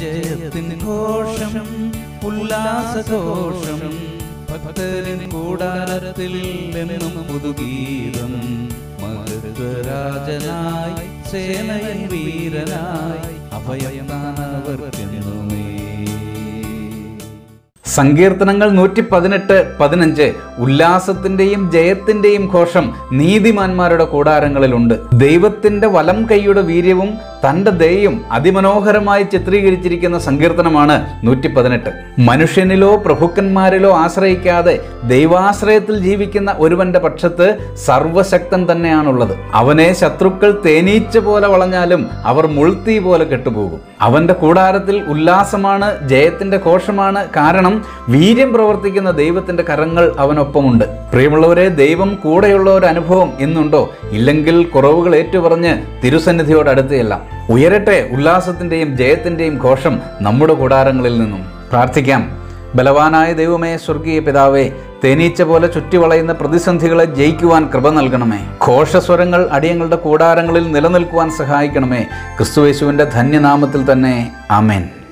ജയത്തിൻ ഘോഷം ഉല്ലാസഘോഷം ഭക്തരിൻ കൂടാരത്തിൽ എന്നും പുതുഗീതം മഹത്വരാജനായി സേനയൻ വീരനായി അഭയം താനവർക്കെന്നുമേ സങ്കീർത്തനങ്ങൾ നൂറ്റി പതിനെട്ട് പതിനഞ്ച് ഉല്ലാസത്തിന്റെയും ജയത്തിന്റെയും ഘോഷം നീതിമാന്മാരുടെ കൂടാരങ്ങളിലുണ്ട് ദൈവത്തിന്റെ വലം കൈയുടെ വീര്യവും തന്റെ ദയയും അതിമനോഹരമായി ചിത്രീകരിച്ചിരിക്കുന്ന സങ്കീർത്തനമാണ് നൂറ്റി പതിനെട്ട് മനുഷ്യനിലോ പ്രഭുക്കന്മാരിലോ ആശ്രയിക്കാതെ ദൈവാശ്രയത്തിൽ ജീവിക്കുന്ന ഒരുവന്റെ പക്ഷത്ത് സർവശക്തൻ തന്നെയാണുള്ളത് അവനെ ശത്രുക്കൾ തേനീച്ച പോലെ വളഞ്ഞാലും അവർ മുൾത്തീ പോലെ കെട്ടുപോകും അവന്റെ കൂടാരത്തിൽ ഉല്ലാസമാണ് ജയത്തിന്റെ ഘോഷമാണ് കാരണം വീര്യം പ്രവർത്തിക്കുന്ന ദൈവത്തിന്റെ കരങ്ങൾ അവനൊപ്പമുണ്ട് പ്രിയമുള്ളവരെ ദൈവം കൂടെയുള്ള ഒരു അനുഭവം ഇന്നുണ്ടോ ഇല്ലെങ്കിൽ കുറവുകൾ ഏറ്റുപറഞ്ഞ് തിരുസന്നിധിയോട് അടുത്തെല്ലാം ഉയരട്ടെ ഉല്ലാസത്തിന്റെയും ജയത്തിന്റെയും ഘോഷം നമ്മുടെ കൂടാരങ്ങളിൽ നിന്നും പ്രാർത്ഥിക്കാം ബലവാനായ ദൈവമേ സ്വർഗീയ പിതാവേ തേനീച്ച പോലെ ചുറ്റിവളയുന്ന പ്രതിസന്ധികളെ ജയിക്കുവാൻ കൃപ നൽകണമേ ഘോഷസ്വരങ്ങൾ അടിയങ്ങളുടെ കൂടാരങ്ങളിൽ നിലനിൽക്കുവാൻ സഹായിക്കണമേ ക്രിസ്തുവേശുവിൻ്റെ ധന്യനാമത്തിൽ തന്നെ ആമേൻ